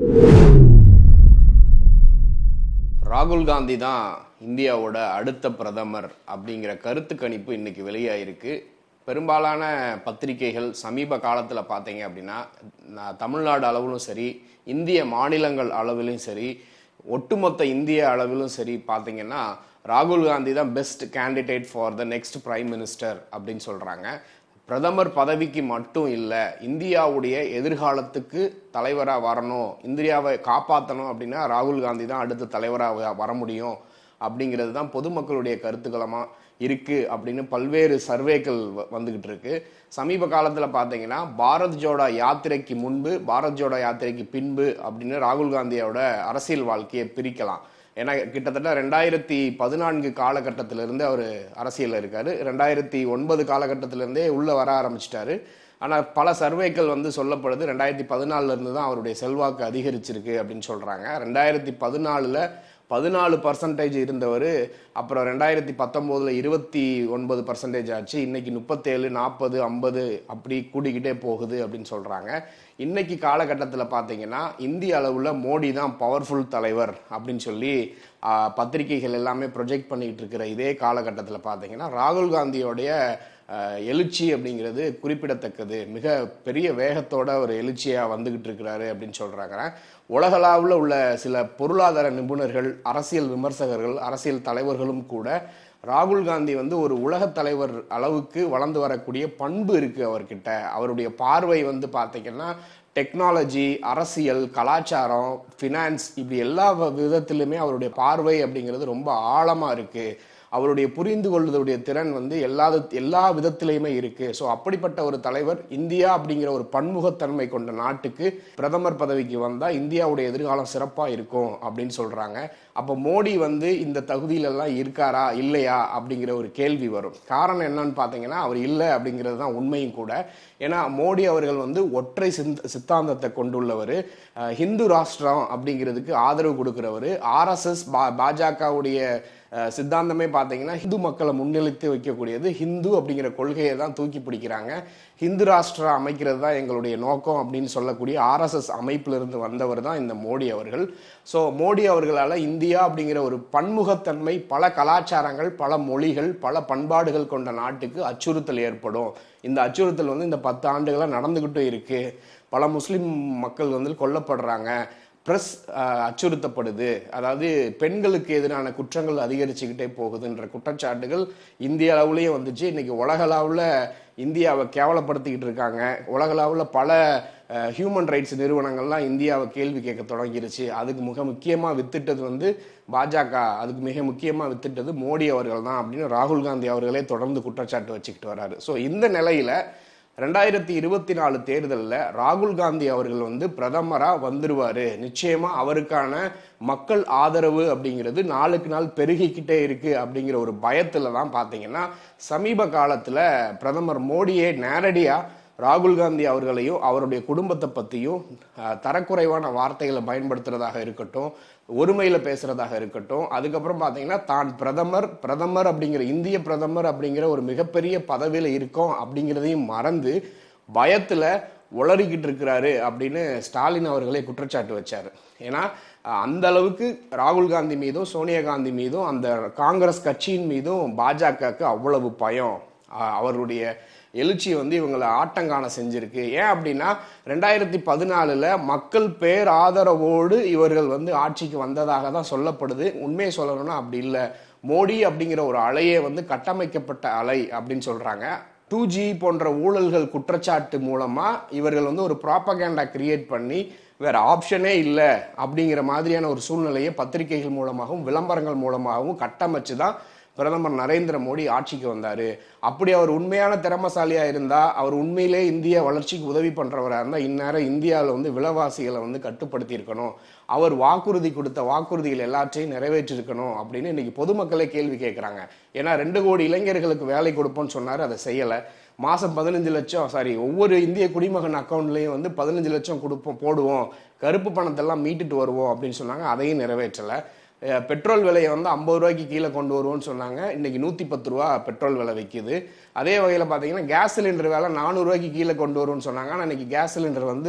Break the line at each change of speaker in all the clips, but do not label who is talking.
ராகுல் காந்தி தான் இந்தியாவோட அடுத்த பிரதமர் அப்படிங்கிற கருத்து கணிப்பு இன்னைக்கு வெளியாயிருக்கு பெரும்பாலான பத்திரிகைகள் சமீப காலத்தில் பார்த்தீங்க அப்படின்னா நான் தமிழ்நாடு அளவிலும் சரி இந்திய மாநிலங்கள் அளவிலும் சரி ஒட்டுமொத்த இந்திய அளவிலும் சரி பார்த்தீங்கன்னா ராகுல் காந்தி தான் best candidate for the next prime minister அப்படின்னு சொல்கிறாங்க பிரதமர் பதவிக்கு மட்டும் இல்லை இந்தியாவுடைய எதிர்காலத்துக்கு தலைவராக வரணும் இந்தியாவை காப்பாற்றணும் அப்படின்னா ராகுல் காந்தி தான் அடுத்த தலைவராக வர முடியும் அப்படிங்கிறது தான் பொதுமக்களுடைய கருத்துக்களமாக இருக்கு அப்படின்னு பல்வேறு சர்வேக்கள் வ- வந்துகிட்டு இருக்கு சமீப காலத்தில் பார்த்தீங்கன்னா பாரத் ஜோடா யாத்திரைக்கு முன்பு பாரத் ஜோடா யாத்திரைக்கு பின்பு அப்படின்னு ராகுல் காந்தியோட அரசியல் வாழ்க்கையை பிரிக்கலாம் ஏன்னா கிட்டத்தட்ட ரெண்டாயிரத்தி பதினான்கு காலகட்டத்திலிருந்து அவர் அரசியலில் இருக்காரு ரெண்டாயிரத்தி ஒன்பது காலகட்டத்திலிருந்தே உள்ளே வர ஆரம்பிச்சிட்டாரு ஆனால் பல சர்வேக்கள் வந்து சொல்லப்படுது ரெண்டாயிரத்தி பதினாலுல இருந்து தான் அவருடைய செல்வாக்கு அதிகரிச்சிருக்கு அப்படின்னு சொல்கிறாங்க ரெண்டாயிரத்தி பதினாலில் பதினாலு பர்சன்டேஜ் இருந்தவர் அப்புறம் ரெண்டாயிரத்தி பத்தொம்போதில் இருபத்தி ஒன்பது பர்சன்டேஜ் ஆச்சு இன்னைக்கு முப்பத்தேழு நாற்பது ஐம்பது அப்படி கூடிக்கிட்டே போகுது அப்படின்னு சொல்கிறாங்க இன்னைக்கு காலகட்டத்தில் பார்த்தீங்கன்னா இந்திய அளவில் மோடி தான் பவர்ஃபுல் தலைவர் அப்படின்னு சொல்லி ஆ, பத்திரிகைகள் எல்லாமே ப்ரொஜெக்ட் பண்ணிக்கிட்டு இருக்கிற இதே காலகட்டத்தில் பார்த்தீங்கன்னா ராகுல் காந்தியோடைய அஹ், எழுச்சி அப்படிங்கிறது குறிப்பிடத்தக்கது மிக பெரிய வேகத்தோட ஒரு எழுச்சியாக வந்துகிட்டு இருக்கிறாரு அப்படின்னு சொல்கிறாங்க உலகளாவில் உள்ள சில பொருளாதார நிபுணர்கள் அரசியல் விமர்சகர்கள் அரசியல் தலைவர்களும் கூட ராகுல் காந்தி வந்து ஒரு உலகத் தலைவர் அளவுக்கு வளர்ந்து வரக்கூடிய பண்பு இருக்குது அவர்கிட்ட அவருடைய பார்வை வந்து பார்த்தீங்கன்னா டெக்னாலஜி அரசியல் கலாச்சாரம் ஃபினான்ஸ் இப்படி எல்லா வ- விதத்திலுமே அவருடைய பார்வை அப்படிங்கிறது ரொம்ப ஆழமாக இருக்குது அவருடைய புரிந்து கொள்வதுடைய திறன் வந்து எல்லா எல்லா விதத்திலையுமே இருக்கு ஸோ அப்படிப்பட்ட ஒரு தலைவர் இந்தியா அப்படிங்கிற ஒரு பன்முகத்தன்மை கொண்ட நாட்டுக்கு பிரதமர் பதவிக்கு வந்தால் இந்தியாவுடைய எதிர்காலம் சிறப்பாக இருக்கும் அப்படின்னு சொல்றாங்க அப்போ மோடி வந்து இந்த தகுதியிலெல்லாம் இருக்காரா இல்லையா அப்படிங்கிற ஒரு கேள்வி வரும் காரணம் என்னன்னு பார்த்தீங்கன்னா அவர் இல்லை அப்படிங்கிறது தான் உண்மையும் கூட ஏன்னா மோடி அவர்கள் வந்து ஒற்றை சிந்த சித்தாந்தத்தை கொண்டுள்ளவர் அஹ், ஹிந்து ராஷ்டிரம் அப்படிங்கிறதுக்கு ஆதரவு கொடுக்கிறவர் ஆர்எஸ்எஸ் பா பாஜகவுடைய அஹ் சித்தாந்தமே பார்த்தீங்கன்னா ஹிந்து மக்களை முன்னிலைத்து வைக்கக்கூடியது ஹிந்து அப்படிங்கிற கொள்கையை தான் தூக்கி பிடிக்கிறாங்க ஹிந்து ராஷ்டிரா அமைக்கிறது தான் எங்களுடைய நோக்கம் அப்படின்னு சொல்லக்கூடிய ஆர்எஸ்எஸ் அமைப்பிலிருந்து வந்தவர் தான் இந்த மோடி அவர்கள் ஸோ மோடி அவர்களால் இந்தியா அப்படிங்கிற ஒரு பன்முகத்தன்மை பல கலாச்சாரங்கள் பல மொழிகள் பல பண்பாடுகள் கொண்ட நாட்டுக்கு அச்சுறுத்தல் ஏற்படும் இந்த அச்சுறுத்தல் வந்து இந்த பத்து ஆண்டுகளாக நடந்துக்கிட்டும் இருக்கு பல முஸ்லிம் மக்கள் வந்து கொல்லப்படுறாங்க ப்ரெஸ் அச்சுறுத்தப்படுது அதாவது பெண்களுக்கு எதிரான குற்றங்கள் அதிகரிச்சுக்கிட்டே போகுதுன்ற குற்றச்சாட்டுகள் இந்திய அளவுலேயும் வந்துச்சு இன்னைக்கு உலக அளவில் இந்தியாவை கேவலப்படுத்திக்கிட்டு இருக்காங்க உலக அளவில் பல ஹியூமன் ரைட்ஸ் நிறுவனங்கள்லாம் இந்தியாவை கேள்வி கேட்க தொடங்கிருச்சு அதுக்கு மிக முக்கியமாக வித்திட்டது வந்து பாஜக அதுக்கு மிக முக்கியமாக வித்திட்டது மோடி அவர்கள் தான் அப்படின்னு ராகுல் காந்தி அவர்களே தொடர்ந்து குற்றச்சாட்டு வச்சுக்கிட்டு வராரு ஸோ இந்த நிலையில ரெண்டாயிரத்தி இருபத்தி நாலு தேர்தலில் ராகுல் காந்தி அவர்கள் வந்து பிரதமராக வந்துருவாரு நிச்சயமா அவருக்கான மக்கள் ஆதரவு அப்படிங்கிறது நாளுக்கு நாள் பெருகிக்கிட்டே இருக்கு அப்படிங்கிற ஒரு பயத்துல தான் பார்த்தீங்கன்னா சமீப காலத்துல பிரதமர் மோடியே நேரடியாக ராகுல் காந்தி அவர்களையும் அவருடைய குடும்பத்தை பற்றியும் அஹ், தரக்குறைவான வார்த்தைகளை பயன்படுத்துறதாக இருக்கட்டும் ஒருமையில் பேசுறதாக இருக்கட்டும் அதுக்கப்புறம் பார்த்தீங்கன்னா தான் பிரதமர் பிரதமர் அப்படிங்கிற இந்திய பிரதமர் அப்படிங்கிற ஒரு மிகப்பெரிய பதவியில் இருக்கோம் அப்படிங்கிறதையும் மறந்து பயத்தில் உளறிக்கிட்டு இருக்கிறாரு அப்படின்னு ஸ்டாலின் அவர்களே குற்றச்சாட்டு வச்சாரு ஏன்னா அஹ், அந்த அளவுக்கு ராகுல் காந்தி மீதும் சோனியா காந்தி மீதும் அந்த காங்கிரஸ் கட்சியின் மீதும் பாஜகவுக்கு அவ்வளவு பயம் அஹ், அவருடைய எழுச்சி வந்து இவங்களை ஆட்டங்காண செஞ்சிருக்கு ஏன் அப்படின்னா ரெண்டாயிரத்தி பதினாலில் மக்கள் பேர் ஆதரவோடு இவர்கள் வந்து ஆட்சிக்கு வந்ததாக தான் சொல்லப்படுது உண்மையை சொல்லணும்னா அப்படி இல்லை மோடி அப்படிங்கிற ஒரு அலையே வந்து கட்டமைக்கப்பட்ட அலை அப்படின்னு சொல்றாங்க டூ ஜி போன்ற ஊழல்கள் குற்றச்சாட்டு மூலமா இவர்கள் வந்து ஒரு ப்ராப்பகேண்டா கிரியேட் பண்ணி வேற ஆப்ஷனே இல்லை அப்படிங்கிற மாதிரியான ஒரு சூழ்நிலையை பத்திரிகைகள் மூலமாகவும் விளம்பரங்கள் மூலமாகவும் கட்டமைச்சு தான் பிரதமர் நரேந்திர மோடி ஆட்சிக்கு வந்தாரு அப்படி அவர் உண்மையான திறமசாலியா இருந்தா அவர் உண்மையிலே இந்திய வளர்ச்சிக்கு உதவி பண்றவரா இருந்தா இந்நேரம் இந்தியாவில் வந்து விலைவாசிகளை வந்து கட்டுப்படுத்தி இருக்கணும் அவர் வாக்குறுதி கொடுத்த வாக்குறுதிகள் எல்லாத்தையும் நிறைவேற்றிருக்கணும் அப்படின்னு இன்னைக்கு பொதுமக்களே கேள்வி கேட்குறாங்க ஏன்னா ரெண்டு கோடி இளைஞர்களுக்கு வேலை கொடுப்போம்னு சொன்னார் அதை செய்யலை மாதம் பதினஞ்சு லட்சம் சாரி ஒவ்வொரு இந்திய குடிமகன் அக்கௌண்ட்லேயும் வந்து பதினஞ்சு லட்சம் கொடுப்போம் போடுவோம் கருப்பு பணத்தெல்லாம் மீட்டுட்டு வருவோம் அப்படின்னு சொன்னாங்க அதையும் நிறைவேற்றலை அஹ் பெட்ரோல் விலையை வந்து ஐம்பது ரூபாய்க்கு கீழே கொண்டு வருவோம்னு சொன்னாங்க இன்னைக்கு நூற்றி பத்து ரூபா பெட்ரோல் விலை விற்கிது அதே வகையில் பார்த்தீங்கன்னா கேஸ் சிலிண்டர் விலை நானூறுரூவாய்க்கு கீழே கொண்டு வருவோம்னு சொன்னாங்க ஆனால் இன்னைக்கு கேஸ் சிலிண்டர் வந்து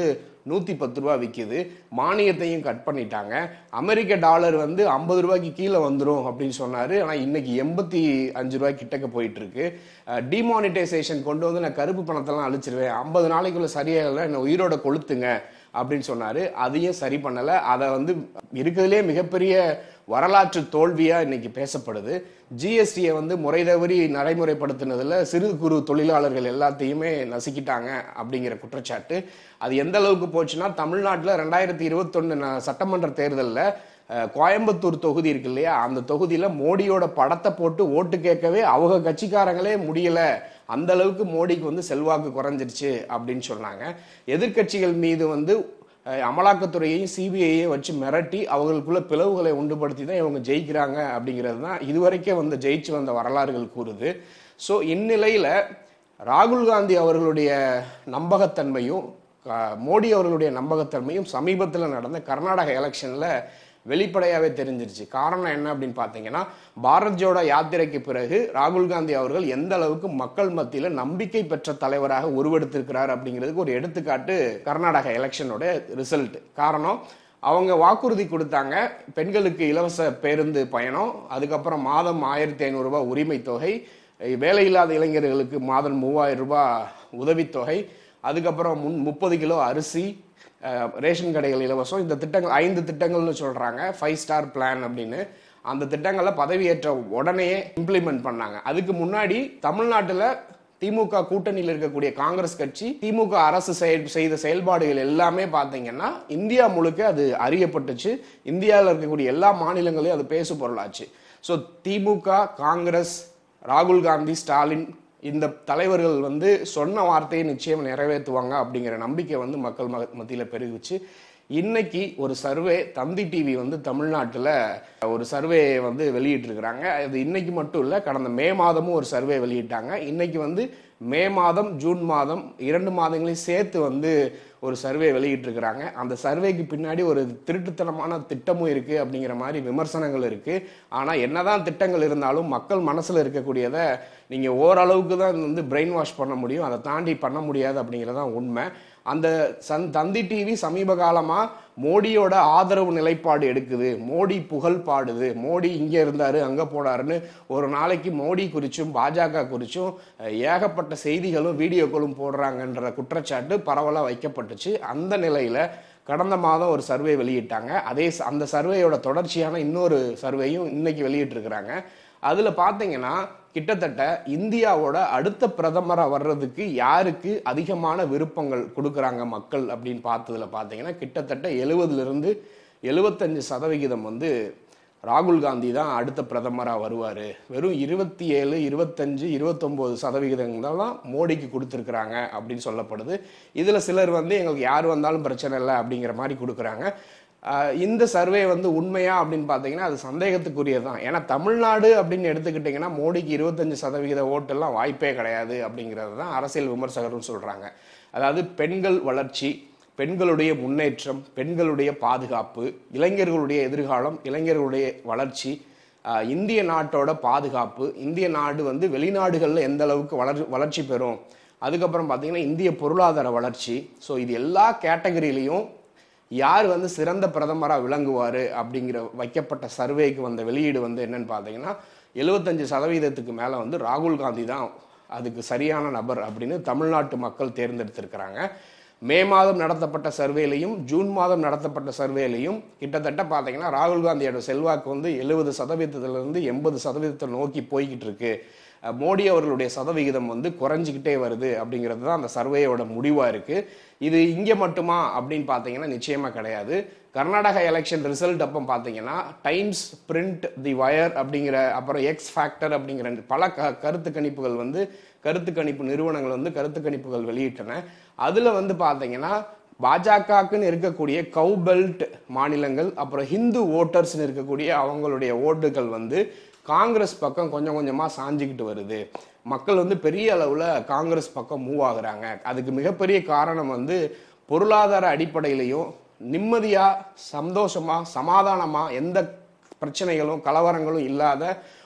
நூற்றி பத்து ரூபா விற்கிது மானியத்தையும் கட் பண்ணிட்டாங்க அமெரிக்க டாலர் வந்து ஐம்பது ரூபாய்க்கு கீழே வந்துடும் அப்படின்னு சொன்னார் ஆனால் இன்னைக்கு எண்பத்தி அஞ்சு ரூபாய் கிட்டக்க போயிட்டு இருக்கு டிமானிட்டைசேஷன் கொண்டு வந்து நான் கருப்பு பணத்தெல்லாம் அழிச்சிருவேன் ஐம்பது நாளைக்குள்ள சரியாகல என்னை உயிரோட கொளுத்துங்க அப்படின்னு சொன்னாரு அதையும் சரி பண்ணல அதை வந்து இருக்கிறதுலே மிகப்பெரிய வரலாற்று தோல்வியா இன்னைக்கு பேசப்படுது ஜிஎஸ்டியை வந்து முறை தவறி நடைமுறைப்படுத்தினதுல சிறு குறு தொழிலாளர்கள் எல்லாத்தையுமே நசுக்கிட்டாங்க அப்படிங்கிற குற்றச்சாட்டு அது எந்த அளவுக்கு போச்சுன்னா தமிழ்நாட்டில் ரெண்டாயிரத்தி இருபத்தொன்னு சட்டமன்ற தேர்தலில் அஹ், கோயம்புத்தூர் தொகுதி இருக்கு இல்லையா அந்த தொகுதியில மோடியோட படத்தை போட்டு ஓட்டு கேட்கவே அவங்க கட்சிக்காரங்களே முடியல அந்த அளவுக்கு மோடிக்கு வந்து செல்வாக்கு குறைஞ்சிருச்சு அப்படின்னு சொன்னாங்க எதிர்க்கட்சிகள் மீது வந்து அஹ், அமலாக்கத்துறையையும் சிபிஐயையும் வச்சு மிரட்டி அவங்களுக்குள்ள பிளவுகளை உண்டுபடுத்தி தான் இவங்க ஜெயிக்கிறாங்க அப்படிங்கிறது தான் இதுவரைக்கும் வந்து ஜெயிச்சு வந்த வரலாறுகள் கூறுது ஸோ இந்நிலையில ராகுல் காந்தி அவர்களுடைய நம்பகத்தன்மையும் அஹ், மோடி அவர்களுடைய நம்பகத்தன்மையும் சமீபத்தில் நடந்த கர்நாடக எலெக்ஷன்ல வெளிப்படையாவே தெரிஞ்சிருச்சு காரணம் என்ன அப்படின்னு பார்த்தீங்கன்னா பாரத் ஜோடோ யாத்திரைக்கு பிறகு ராகுல் காந்தி அவர்கள் எந்த அளவுக்கு மக்கள் மத்தியில நம்பிக்கை பெற்ற தலைவராக உருவெடுத்திருக்கிறார் அப்படிங்கிறதுக்கு ஒரு எடுத்துக்காட்டு கர்நாடக எலெக்ஷனோட ரிசல்ட் காரணம் அவங்க வாக்குறுதி கொடுத்தாங்க பெண்களுக்கு இலவச பேருந்து பயணம் அதுக்கப்புறம் மாதம் ஆயிரத்தி ஐநூறு ரூபாய் உரிமை தொகை வேலையில்லாத இளைஞர்களுக்கு மாதம் மூவாயிரம் ரூபாய் உதவித்தொகை அதுக்கப்புறம் முன் முப்பது கிலோ அரிசி அஹ், ரேஷன் கடைகள் இலவசம் இந்த திட்டங்கள் ஐந்து திட்டங்கள்னு சொல்றாங்க ஃபைவ் ஸ்டார் பிளான் அப்படின்னு அந்த திட்டங்களை பதவியேற்ற உடனே இம்ப்ளிமெண்ட் பண்ணாங்க அதுக்கு முன்னாடி தமிழ்நாட்டுல திமுக கூட்டணியில் இருக்கக்கூடிய காங்கிரஸ் கட்சி திமுக அரசு செயல் செய்த செயல்பாடுகள் எல்லாமே பார்த்தீங்கன்னா இந்தியா முழுக்க அது அறியப்பட்டுச்சு இந்தியாவில் இருக்கக்கூடிய எல்லா மாநிலங்களையும் அது பேசு பொருளாச்சு ஸோ திமுக காங்கிரஸ் ராகுல் காந்தி ஸ்டாலின் இந்த தலைவர்கள் வந்து சொன்ன வார்த்தையை நிச்சயம் நிறைவேற்றுவாங்க அப்படிங்கிற நம்பிக்கை வந்து மக்கள் ம- மத்தியில பெருகுச்சு இன்னைக்கு ஒரு சர்வே தந்தி டிவி வந்து தமிழ்நாட்டில் ஒரு சர்வே வந்து வெளியிட்டிருக்கிறாங்க அது இன்னைக்கு மட்டும் இல்லை கடந்த மே மாதமும் ஒரு சர்வே வெளியிட்டாங்க இன்னைக்கு வந்து மே மாதம் ஜூன் மாதம் இரண்டு மாதங்களையும் சேர்த்து வந்து ஒரு சர்வே வெளியிட்டிருக்கிறாங்க அந்த சர்வேக்கு பின்னாடி ஒரு திருட்டுத்தனமான திட்டமும் இருக்கு அப்படிங்கிற மாதிரி விமர்சனங்கள் இருக்கு ஆனா என்னதான் திட்டங்கள் இருந்தாலும் மக்கள் மனசுல இருக்கக்கூடியதை நீங்க ஓரளவுக்கு தான் வந்து பிரெயின் வாஷ் பண்ண முடியும் அதை தாண்டி பண்ண முடியாது அப்படிங்கிறதான் உண்மை அந்த சன் தந்தி டிவி சமீப காலமா மோடியோட ஆதரவு நிலைப்பாடு எடுக்குது மோடி புகழ் பாடுது மோடி இங்க இருந்தாரு அங்க போனாருன்னு ஒரு நாளைக்கு மோடி குறிச்சும் பாஜக குறிச்சும் அஹ், ஏகப்பட்ட செய்திகளும் வீடியோக்களும் போடுறாங்கன்ற குற்றச்சாட்டு பரவலா வைக்கப்பட்டுச்சு அந்த நிலையில கடந்த மாதம் ஒரு சர்வே வெளியிட்டாங்க அதே ச- அந்த சர்வேயோட தொடர்ச்சியான இன்னொரு சர்வேயும் இன்னைக்கு வெளியிட்டிருக்கிறாங்க அதுல பாத்தீங்கன்னா கிட்டத்தட்ட இந்தியாவோட அடுத்த பிரதமரா வர்றதுக்கு யாருக்கு அதிகமான விருப்பங்கள் கொடுக்கறாங்க மக்கள் அப்படின்னு பார்த்ததுல பாத்தீங்கன்னா கிட்டத்தட்ட எழுபதுல இருந்து எழுபத்தஞ்சு சதவிகிதம் வந்து ராகுல் காந்தி தான் அடுத்த பிரதமரா வருவாரு வெறும் இருபத்தி ஏழு இருபத்தஞ்சு இருபத்தொன்பது சதவிகிதங்கள் தான் மோடிக்கு கொடுத்துருக்குறாங்க அப்படின்னு சொல்லப்படுது இதுல சிலர் வந்து எங்களுக்கு யார் வந்தாலும் பிரச்சனை இல்லை அப்படிங்கிற மாதிரி கொடுக்குறாங்க ஆஹ் இந்த சர்வே வந்து உண்மையா அப்படின்னு பார்த்தீங்கன்னா அது சந்தேகத்துக்குரியது தான் ஏன்னா தமிழ்நாடு அப்படின்னு எடுத்துக்கிட்டிங்கன்னா மோடிக்கு இருபத்தஞ்சு சதவிகித ஓட்டெல்லாம் வாய்ப்பே கிடையாது அப்படிங்கிறது தான் அரசியல் விமர்சகர்கள் சொல்றாங்க அதாவது பெண்கள் வளர்ச்சி பெண்களுடைய முன்னேற்றம் பெண்களுடைய பாதுகாப்பு இளைஞர்களுடைய எதிர்காலம் இளைஞர்களுடைய வளர்ச்சி ஆஹ் இந்திய நாட்டோட பாதுகாப்பு இந்திய நாடு வந்து வெளிநாடுகளில் எந்த அளவுக்கு வளர் வளர்ச்சி பெறும் அதுக்கப்புறம் பார்த்தீங்கன்னா இந்திய பொருளாதார வளர்ச்சி ஸோ இது எல்லா கேட்டகரியிலையும் யார் வந்து சிறந்த பிரதமராக விளங்குவார் அப்படிங்கிற வைக்கப்பட்ட சர்வேக்கு வந்த வெளியீடு வந்து என்னன்னு பார்த்தீங்கன்னா எழுபத்தஞ்சு சதவீதத்துக்கு மேலே வந்து ராகுல் காந்தி தான் அதுக்கு சரியான நபர் அப்படின்னு தமிழ்நாட்டு மக்கள் தேர்ந்தெடுத்திருக்கிறாங்க மே மாதம் நடத்தப்பட்ட சர்வேலையும் ஜூன் மாதம் நடத்தப்பட்ட சர்வேலையும் கிட்டத்தட்ட பார்த்தீங்கன்னா ராகுல் காந்தியோட செல்வாக்கு வந்து எழுபது சதவீதத்திலிருந்து எண்பது சதவீதத்தை நோக்கி போய்கிட்டு இருக்கு அஹ் மோடி அவர்களுடைய சதவிகிதம் வந்து குறைஞ்சிக்கிட்டே வருது அப்படிங்கிறது தான் அந்த சர்வேயோட முடிவாக இருக்கு இது இங்கே மட்டுமா அப்படின்னு பார்த்தீங்கன்னா நிச்சயமா கிடையாது கர்நாடகா எலெக்ஷன் ரிசல்ட் அப்போ பார்த்தீங்கன்னா டைம்ஸ் பிரிண்ட் தி வயர் அப்படிங்கிற அப்புறம் எக்ஸ் ஃபேக்டர் அப்படிங்கிற பல க கருத்து கணிப்புகள் வந்து கருத்து கணிப்பு நிறுவனங்கள் வந்து கருத்து கணிப்புகள் வெளியிட்டன அதுல வந்து பார்த்தீங்கன்னா பாஜகக்குன்னு இருக்கக்கூடிய கவு பெல்ட் மாநிலங்கள் அப்புறம் ஹிந்து ஓட்டர்ஸ்னு இருக்கக்கூடிய அவங்களுடைய ஓட்டுகள் வந்து காங்கிரஸ் பக்கம் கொஞ்சம் கொஞ்சமா சாஞ்சிக்கிட்டு வருது மக்கள் வந்து பெரிய அளவுல காங்கிரஸ் பக்கம் மூவ் ஆகுறாங்க அதுக்கு மிகப்பெரிய காரணம் வந்து பொருளாதார அடிப்படையிலையும் நிம்மதியா சந்தோஷமா சமாதானமா எந்த பிரச்சனைகளும் கலவரங்களும் இல்லாத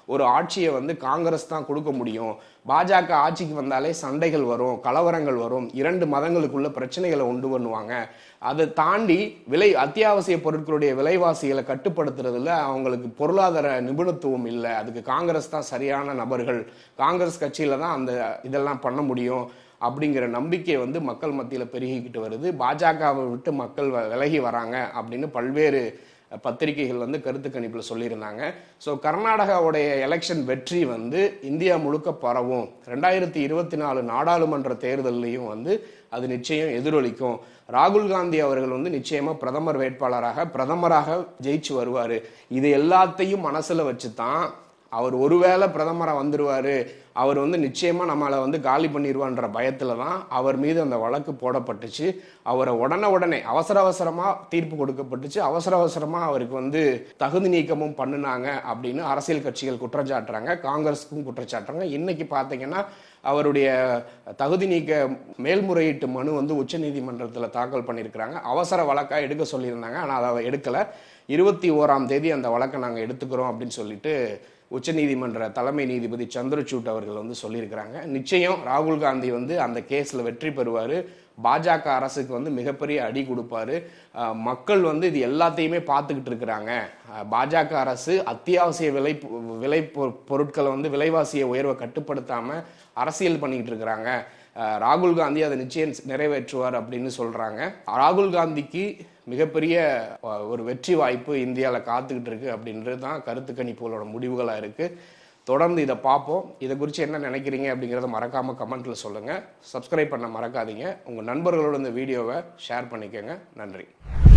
ஒரு ஆட்சியை வந்து காங்கிரஸ் தான் கொடுக்க முடியும் பாஜக ஆட்சிக்கு வந்தாலே சண்டைகள் வரும் கலவரங்கள் வரும் இரண்டு மதங்களுக்குள்ள பிரச்சனைகளை உண்டு பண்ணுவாங்க அதை தாண்டி விலை அத்தியாவசிய பொருட்களுடைய விலைவாசிகளை கட்டுப்படுத்துறதுல அவங்களுக்கு பொருளாதார நிபுணத்துவம் இல்லை அதுக்கு காங்கிரஸ் தான் சரியான நபர்கள் காங்கிரஸ் கட்சியில தான் அந்த இதெல்லாம் பண்ண முடியும் அப்படிங்கிற நம்பிக்கை வந்து மக்கள் மத்தியில் பெருகிக்கிட்டு வருது பாஜகவை விட்டு மக்கள் வ- விலகி வராங்க அப்படின்னு பல்வேறு பத்திரிகைகள் வந்து கருத்து கணிப்பில் சொல்லியிருந்தாங்க ஸோ கர்நாடகாவுடைய எலெக்ஷன் வெற்றி வந்து இந்தியா முழுக்க பரவும் ரெண்டாயிரத்தி இருபத்தி நாலு நாடாளுமன்ற தேர்தல்லையும் வந்து அது நிச்சயம் எதிரொலிக்கும் ராகுல் காந்தி அவர்கள் வந்து நிச்சயமா பிரதமர் வேட்பாளராக பிரதமராக ஜெயிச்சு வருவார் இது எல்லாத்தையும் மனசுல வச்சு தான் அவர் ஒருவேளை பிரதமரா வந்துருவாரு அவர் வந்து நிச்சயமா நம்மளை வந்து காலி பண்ணிடுவான்ற பயத்துல தான் அவர் மீது அந்த வழக்கு போடப்பட்டுச்சு அவரை உடனே உடனே அவசர அவசரமா தீர்ப்பு கொடுக்கப்பட்டுச்சு அவசர அவசரமா அவருக்கு வந்து தகுதி நீக்கமும் பண்ணுனாங்க அப்படின்னு அரசியல் கட்சிகள் குற்றம் சாட்டுறாங்க காங்கிரஸுக்கும் குற்றம் சாட்டுறாங்க இன்னைக்கு பார்த்தீங்கன்னா அவருடைய தகுதி நீக்க மேல்முறையீட்டு மனு வந்து உச்சநீதிமன்றத்தில் தாக்கல் பண்ணியிருக்கிறாங்க அவசர வழக்காக எடுக்க சொல்லியிருந்தாங்க ஆனால் அதை எடுக்கலை இருபத்தி ஓராம் தேதி அந்த வழக்கை நாங்கள் எடுத்துக்கிறோம் அப்படின்னு சொல்லிட்டு உச்சநீதிமன்ற தலைமை நீதிபதி சந்திரசூட் அவர்கள் வந்து சொல்லியிருக்கிறாங்க நிச்சயம் ராகுல் காந்தி வந்து அந்த கேஸில் வெற்றி பெறுவார் பாஜக அரசுக்கு வந்து மிகப்பெரிய அடி கொடுப்பாரு அஹ் மக்கள் வந்து இது எல்லாத்தையுமே பார்த்துக்கிட்டு இருக்கிறாங்க அஹ் பாஜக அரசு அத்தியாவசிய விலை விலை பொ- பொருட்களை வந்து விலைவாசிய உயர்வை கட்டுப்படுத்தாம அரசியல் பண்ணிக்கிட்டு இருக்கிறாங்க அஹ் ராகுல் காந்தி அதை நிச்சயம் நிறைவேற்றுவார் அப்படின்னு சொல்றாங்க ராகுல் காந்திக்கு மிகப்பெரிய அஹ், ஒரு வெற்றி வாய்ப்பு இந்தியாவில் காத்துக்கிட்டு இருக்கு அப்படின்றது தான் கருத்து கணிப்புகளோட முடிவுகளாக இருக்கு தொடர்ந்து இதை பார்ப்போம் இதை குறித்து என்ன நினைக்கிறீங்க அப்படிங்கிறத மறக்காம கமெண்ட்ல சொல்லுங்க சப்ஸ்கிரைப் பண்ண மறக்காதீங்க உங்க நண்பர்களோட இந்த வீடியோவை ஷேர் பண்ணிக்கோங்க நன்றி